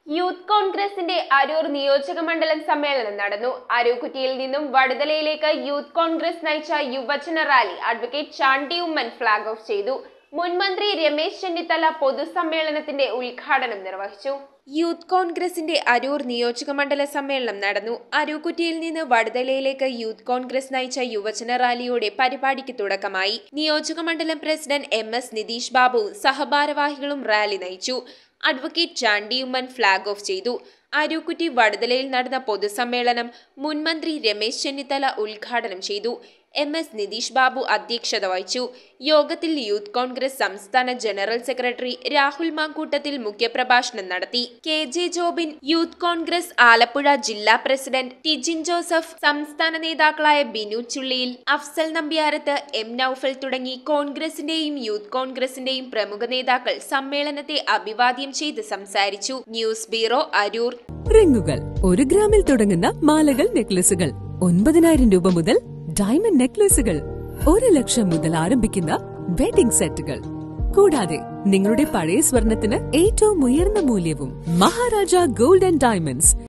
youth കോൺഗ്രസിന്റെ അരൂർ നിയോജക മണ്ഡലം സമ്മേളനം നടന്നു അരൂക്കുറ്റിയിൽ നിന്നും വടുതലയിലേക്ക് യൂത്ത് കോൺഗ്രസ് നയിച്ച യുവജന rally advocate Chandy Oommen flag off ചെയ്തു മുൻമന്ത്രി രമേശ് ചെന്നിത്തല പൊതുസമ്മേളനത്തിന്റെ ഉദ്ഘാടനം നിർവഹിച്ചു യൂത്ത് കോൺഗ്രസിന്റെ അരൂർ നിയോജക മണ്ഡല സമ്മേളനം നടന്നു അരൂക്കുറ്റിയിൽ നിന്ന് വടുതലയിലേക്ക് യൂത്ത് കോൺഗ്രസ് നയിച്ച യുവജന റാലിയോടെ പരിപാടിക്ക് തുടക്കമായി നിയോജക മണ്ഡലം president M S Nitheesh Babu സഹഭാരവാഹികളും റാലി നയിച്ചു അഡ്വക്കേറ്റ് ചാണ്ടിയുമ്മൻ ഫ്ളാഗ് ഓഫ് ചെയ്തു അരൂക്കുറ്റി വടുതലയിൽ നടന്ന പൊതുസമ്മേളനം മുൻമന്ത്രി രമേശ് ചെന്നിത്തല ഉദ്ഘാടനം ചെയ്തു എം എസ് നിതീഷ് ബാബു അധ്യക്ഷത വഹിച്ചു യോഗത്തിൽ യൂത്ത് കോൺഗ്രസ് സംസ്ഥാന ജനറൽ സെക്രട്ടറി രാഹുൽ മാങ്കൂട്ടത്തിൽ മുഖ്യപ്രഭാഷണം നടത്തി K J Jobin Youth Congress Alappuzha ജില്ലാ പ്രസിഡന്റ് ടിജിൻ ജോസഫ് സംസ്ഥാന നേതാക്കളായ ബിനു ചുള്ളിയിൽ അഫ്സൽ നമ്പ്യാരത്ത് എം നൌഫൽ തുടങ്ങി കോൺഗ്രസിന്റെയും യൂത്ത് കോൺഗ്രസിന്റെയും പ്രമുഖ നേതാക്കൾ സമ്മേളനത്തെ അഭിവാദ്യം ചെയ്ത് സംസാരിച്ചു ന്യൂസ് ബ്യൂറോ അരൂർ റിങ്ങുകൾ ഒരു ഗ്രാമിൽ തുടങ്ങുന്ന മാലകൾ നെക്ലസുകൾ ഒൻപതിനായിരം രൂപ മുതൽ ഡയമണ്ട് നെക്ലസുകൾ ഒരു ലക്ഷം മുതൽ ആരംഭിക്കുന്ന വെഡിംഗ് സെറ്റുകൾ കൂടാതെ നിങ്ങളുടെ പഴയ സ്വർണത്തിന് ഏറ്റവും ഉയർന്ന മൂല്യവും മഹാരാജ ഗോൾഡ് ആൻഡ് ഡയമണ്ട്സ്